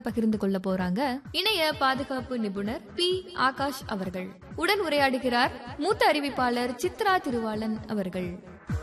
பகிர்ந்து கொள்ள போறாங்க இணைய பாதுகாப்பு நிபுணர் பி ஆகாஷ் அவர்கள் உடன் உரையாடுகிறார் மூத்த அறிவிப்பாளர் சித்ரா திருவாளன் அவர்கள்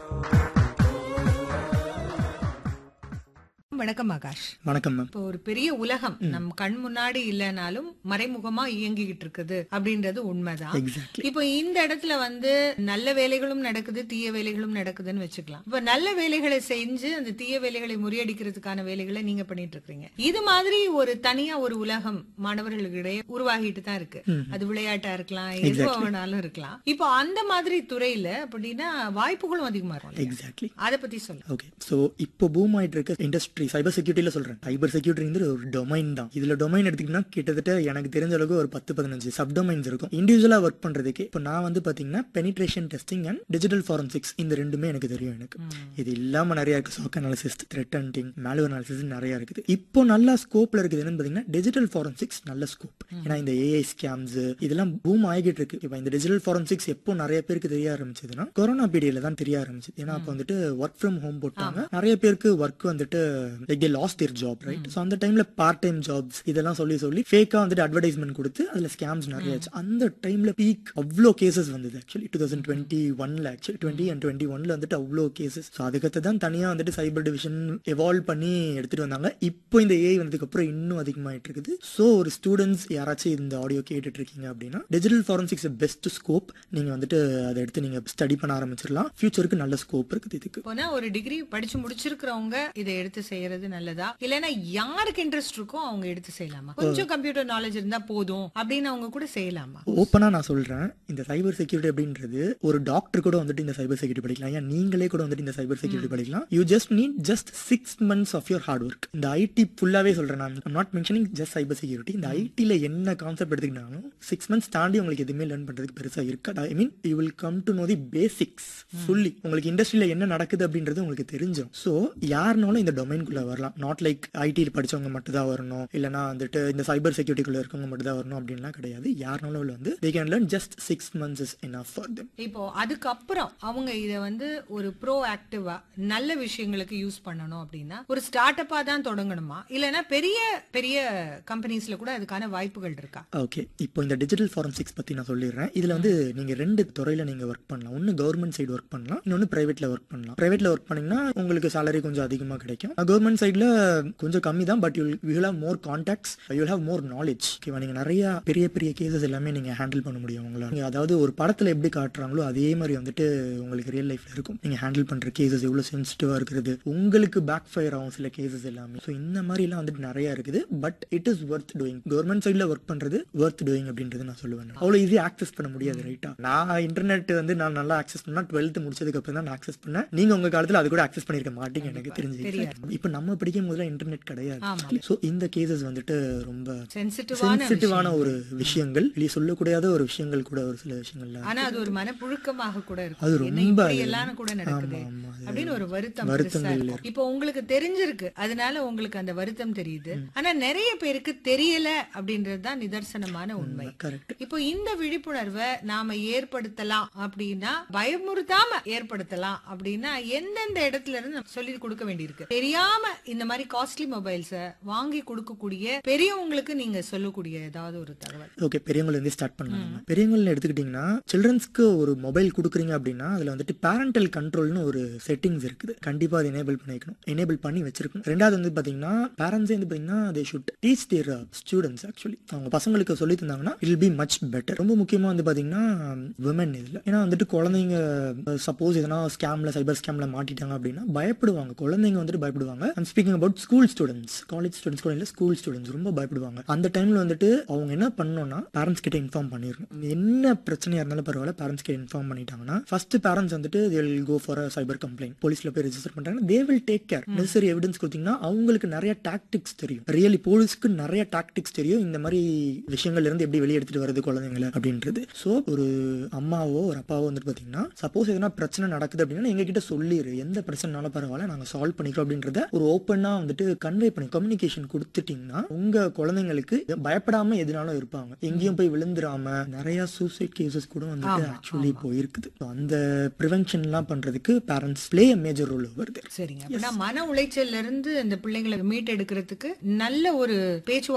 வணக்கம் ஆகாஷ் வணக்கம் மேம் இப்போ ஒரு பெரிய உலகம் நம் கண் முன்னாடி இல்லைனாலும் மறைமுகமா இயங்கிக்கிட்டு இருக்குது அப்படின்றது உண்மைதான் எக்ஸாக்ட்லி இப்போ இந்த இடத்துல வந்து நல்ல வேலைகளும் நடக்குது தீய வேலைகளும் நடக்குதுன்னு வச்சுக்கலாம் இப்ப நல்ல வேலைகளை செஞ்சு அந்த தீய வேலைகளை முறியடிக்கிறதுக்கான வேலைகளை நீங்க பண்ணிட்டு இருக்கீங்க இது மாதிரி ஒரு தனியா ஒரு உலகம் மாணவர்களுக்கிடையே உருவாகிட்டு தான் இருக்கு அது விளையாட்டா இருக்கலாம் எதுவா வேணாலும் இருக்கலாம் இப்போ அந்த மாதிரி துறையில அப்படின்னா வாய்ப்புகளும் அதிகமா இருக்கும் எக்ஸாக்ட்லி அதை பத்தி சொல்லு ஓகே ஸோ இப்போ பூம் ஆயிட்டு இருக்க இண்டஸ்ட்ரி சைபர் செக்யூரிட்டியில சொல்றேன் சைபர் செக்யூரிட்டிங்கிறது ஒரு டொமைன் தான் இதுல டொமைன் எடுத்தீங்கன்னா கிட்டத்தட்ட எனக்கு தெரிஞ்ச அளவுக்கு ஒரு பத்து பதினஞ்சு சப் டொமைன்ஸ் இருக்கும் இண்டிவிஜுவலா ஒர்க் பண்றதுக்கு இப்போ நான் வந்து பாத்தீங்கன்னா penetration testing and digital forensics இந்த ரெண்டுமே எனக்கு தெரியும் எனக்கு இது இல்லாம நிறைய இருக்கு SOC analysis threat hunting malware analysis நிறைய இருக்குது இப்போ நல்ல ஸ்கோப்ல இருக்குது என்னன்னு பாத்தீங்கன்னா டிஜிட்டல் ஃபாரன்சிக்ஸ் நல்ல ஸ்கோப் ஏன்னா இந்த ஏஐ ஸ்கேம்ஸ் இதெல்லாம் பூம் ஆகிட்டு இருக்கு இப்போ இந்த டிஜிட்டல் ஃபாரன்சிக்ஸ் எப்போ நிறைய பேருக்கு தெரிய ஆரம்பிச்சதுன்னா கொரோனா பீரியட்ல தான் தெரிய ஆரம்பிச்சது ஏன்னா அப்போ வந்துட்டு ஒர்க் ஃப்ரம் ஹோம் போட்டாங்க நிறைய பேருக்கு ஒர்க் வந்துட்டு like they lost their job right so அந்த டைம்ல பார்ட் டைம் ஜாப்ஸ் இதெல்லாம் சொல்லி சொல்லி ஃபேக்கா வந்துட்டு அட்வர்டைஸ்மெண்ட் கொடுத்து அதுல ஸ்கேம்ஸ் நிறைய ஆச்சு அந்த டைம்ல பீக் அவ்வளோ கேசஸ் வந்தது ஆக்சுவலி டூ தௌசண்ட் டுவெண்ட்டி ஒன்ல ஆக்சுவலி டுவெண்ட்டி அண்ட் டுவெண்ட்டி ஒன்ல வந்துட்டு அவ்வளோ கேசஸ் ஸோ அதுக்கடுத்து தான் தனியா வந்துட்டு சைபர் டிவிஷன் எவால்வ் பண்ணி எடுத்துட்டு வந்தாங்க இப்போ இந்த ஏஐ வந்ததுக்கு அப்புறம் இன்னும் அதிகமாயிட்டு இருக்குது ஸோ ஒரு ஸ்டூடெண்ட்ஸ் யாராச்சும் இந்த ஆடியோ கேட்டுட்டு இருக்கீங்க அப்படின்னா டிஜிட்டல் ஃபாரன்சிக்ஸ் பெஸ்ட் ஸ்கோப் நீங்க வந்துட்டு அதை எடுத்து நீங்க ஸ்டடி பண்ண ஆரம்பிச்சிடலாம் ஃபியூச்சருக்கு நல்ல ஸ்கோப் இருக்குது இதுக்கு போனா ஒரு டிகிரி படிச்சு முடிச்சிருக்கிறவங்க இதை எடுத்து செய்யறது நல்லதா இல்லனா யாருக்கு இன்ட்ரெஸ்ட் இருக்கோ அவங்க எடுத்து செய்யலாமா கொஞ்சம் கம்ப்யூட்டர் நாலேஜ் இருந்தா போதும் அப்படின்னு அவங்க கூட செய்யலாமா ஓப்பனா நான் சொல்றேன் இந்த சைபர் செக்யூரிட்டி அப்படின்றது ஒரு டாக்டர் கூட வந்துட்டு இந்த சைபர் செக்யூரிட்டி படிக்கலாம் ஏன் நீங்களே கூட வந்துட்டு இந்த சைபர் செக்யூரிட்டி படிக்கலாம் you just need just six months of your hard work இந்த ஐடி ஃபுல்லாவே சொல்றேன் நான் not mentioning just cyber security இந்த ஐடில என்ன கான்செப்ட் எடுத்துக்கிட்டாலும் சிக்ஸ் மந்த்ஸ் தாண்டி உங்களுக்கு எதுவுமே லேர்ன் பண்றதுக்கு பெருசா இருக்காது I mean you will come to know the basics fully உங்களுக்கு இண்டஸ்ட்ரியில என்ன நடக்குது அப்படின்றது உங்களுக்கு தெரிஞ்சிடும் ஸோ யாருனாலும் இந்த டொமைன்குள்ள வரலாம் நாட் லைக் ஐடியில் படிச்சவங்க மட்டும் தான் வரணும் இல்லைனா வந்துட்டு இந்த சைபர் செக்யூரிட்டிக்குள்ள இருக்கவங்க மட்டும் தான் வரணும் அப்படின்லாம் கிடையாது யாருனாலும் உள்ள வந்து they can learn just six months is enough for them இப்போ அதுக்கப்புறம் அவங்க இத வந்து ஒரு ப்ரோ ஆக்டிவா நல்ல விஷயங்களுக்கு யூஸ் பண்ணணும் அப்படின்னா ஒரு ஸ்டார்ட் அப்பா தான் தொடங்கணுமா இல்லனா பெரிய பெரிய கம்பெனிஸ்ல கூட அதுக்கான வாய்ப்புகள் இருக்கா ஓகே இப்போ இந்த டிஜிட்டல் ஃபாரன்சிக்ஸ் பத்தி நான் சொல்லிடுறேன் இதுல வந்து நீங்க ரெண்டு துறையில நீங்க ஒர்க் பண்ணலாம் ஒன்னு கவர்மெண்ட் சைடு ஒர்க் பண்ணலாம் இன்னொன்னு பிரைவேட்ல ஒர்க் பண்ணலாம் பிரைவேட்ல ஒர்க் பண்ணீங்கன்னா உங்களுக்கு salary கொஞ்சம் அதிகமா கிடைக்கும் கவர்மெண்ட் சைடுல கொஞ்சம் கம்மி தான் but you will have more contacts you have more knowledge ஓகேவா நீங்க நிறைய பெரிய பெரிய கேசஸ் எல்லாமே நீங்க ஹேண்டில் பண்ண முடியும் உங்களால நீங்க அதாவது ஒரு படத்துல எப்படி காட்டுறாங்களோ அதே மாதிரி வந்துட்டு உங்களுக்கு ரியல் லைஃப்ல இருக்கும் நீங்க ஹேண்டில் பண்ற கேசஸ் எவ்வளவு சென்சிட்டிவா இருக்கிறது உங்களுக்கு பேக் ஃபயர் ஆகும் சில கேசஸ் எல்லாமே ஸோ இந்த மாதிரி எல்லாம் வந்துட்டு நிறைய இருக்குது but it is worth doing government சைட்ல ஒர்க் பண்றது ஒர்த் டூயிங் அப்படின்றது நான் சொல்லுவேன் அவ்வளவு ஈஸியா ஆக்சஸ் பண்ண முடியாது ரைட்டா நான் இன்டர்நெட் வந்து நான் நல்லா ஆக்சஸ் பண்ணா டுவெல்த் முடிச்சதுக்கு அப்புறம் தான் நான் ஆக்சஸ் பண்ணேன் நீங்க உங்க காலத்துல அது கூட ஆக்சஸ் பண்ணிருக்க மாட்டீங்க எனக்கு தெரிஞ்சு இப்போ நம்ம படிக்கும் போதுல இன்டர்நெட் கிடையாது ஸோ இந்த கேசஸ் வந்துட்டு ரொம்ப சென்சிட்டிவான சென்சிட்டிவான ஒரு விஷயங்கள் இல்லையே சொல்லக்கூடாத ஒரு விஷயங்கள் கூட ஒரு சில விஷயங்கள்ல ஆனா அது ஒரு மனப்புழுக்கமாக கூட இருக்கும் அது என்ன ரொம்ப இப்படி எல்லாம் கூட நடக்குது ஆமா, ஆமா. அது அப்படின்னு ஒரு வருத்தம் வருத்தங்கள் பெருசா இருக்கும். இப்போ உங்களுக்கு தெரிஞ்சிருக்கு அதனால உங்களுக்கு அந்த வருத்தம் தெரியுது ஆனா நிறைய பேருக்கு தெரியல அப்படின்றது தான் நிதர்சனமான உண்மை கரெக்ட் இப்போ இந்த விழிப்புணர்வை நாம ஏற்படுத்தலாம் அப்படின்னா பயமுறுத்தாம ஏற்படுத்தலாம் அப்படின்னா எந்தெந்த இடத்துல இருந்து நம்ம சொல்லி கொடுக்க வேண்டியிருக்கு தெரியாம இந்த மாதிரி காஸ்ட்லி மொபைல்ஸ வாங்கி கொடுக்கக்கூடிய பெரியவங்களுக்கு நீங்க சொல்லக்கூடிய ஏதாவது ஒரு தகவல் ஓகே பெரியவங்கள இருந்து ஸ்டார்ட் பண்ணலாம் நம்ம. பெரியவங்கள எடுத்துக்கிட்டீங்கன்னா சில்ட்ரன்ஸ்க்கு ஒரு மொபைல் கொடுக்குறீங்க அப்படின்னா அதுல வந்துட்டு பேரண்டல் கண்ட்ரோல்னு ஒரு செட்டிங்ஸ் இருக்குது கண்டிப்பா அதை எனேபிள் பண்ணிக்கணும் எனேபிள் பண்ணி வச்சிருக்கணும் ரெண்டாவது வந்து பாத்தீங்கன்னா பேரண்ட்ஸே வந்து பாத்தீங்கன்னா they should teach their students actually அவங்க பசங்களுக்கு சொல்லி தந்தாங்கன்னா இல் பி மச் பெட்டர் ரொம்ப முக்கியமா வந்து பாத்தீங்கன்னா விமன் இதுல ஏன்னா வந்துட்டு குழந்தைங்க சப்போஸ் எதனா ஸ்கேம்ல சைபர் ஸ்கேம்ல மாட்டிட்டாங்க அப்படின்னா பயப்படுவாங்க குழந்தைங்க வந்துட்டு பயப்படுவாங்க I'm speaking about school students college students கூட இல்ல ஸ்கூல் ஸ்டூடெண்ட்ஸ் ரொம்ப பயப்படுவாங்க அந்த டைம்ல வந்துட்டு அவங்க என்ன பண்ணணும்னா பேரண்ட்ஸ் கிட்ட இன்ஃபார்ம் பண்ணிருக்கணும் என்ன பிரச்சனையா இருந்தாலும் பரவாயில்ல பேரண்ட்ஸ் கிட்ட இன்ஃபார்ம் பண்ணிட்டாங்கன்னா ஃபர்ஸ்ட் பேரண்ட்ஸ் வந்துட்டு they will go for cyber complaint போலீஸ்ல போய் ரெஜிஸ்டர் பண்றாங்க they will take care necessary evidence கொடுத்தீங்கன்னா அவங்களுக்கு நிறைய டாக்டிக்ஸ் தெரியும் ரியலி போலீஸ்க்கு நிறைய டாக்டிக்ஸ் தெரியும் இந்த மாதிரி விஷயங்கள்ல இருந்து எப்படி வெளியே எடுத்துட்டு வருது குழந்தைங்களை அப்படின்றது ஸோ ஒரு அம்மாவோ ஒரு அப்பாவோ வந்துட்டு பாத்தீங்கன்னா சப்போஸ் எதனா பிரச்சனை நடக்குது அப்படின்னா எங்க கிட்ட சொல்லிடு எந்த பிரச்சனைனாலும் பரவாயில்ல நாங்க சால்வ் பண்ணிக்கிறோம் அப்படின்றத ஒரு ஓப்பனா வந்துட்டு கன்வே பண்ணி கம்யூனிகேஷன் கொடுத்துட்டீங்கன்னா உங்க குழந்தைங்களுக்கு பயப்படாம எதுனாலும் இருப்பாங்க எங்கேயும் போய் விழுந்துராம நிறைய சூசைட் கேசஸ் கூட வந்துட்டு ஆக்சுவலி இப்போ இருக்குது So, அந்த ப்ரிவென்ஷன் எல்லாம் பண்றதுக்கு பேரண்ட்ஸ் பிளே மேஜர் ரோல் வருது சரிங்க அப்படின்னா மன உளைச்சல்ல இருந்து அந்த பிள்ளைங்களை மீட்டெடுக்கிறதுக்கு நல்ல ஒரு பேச்சு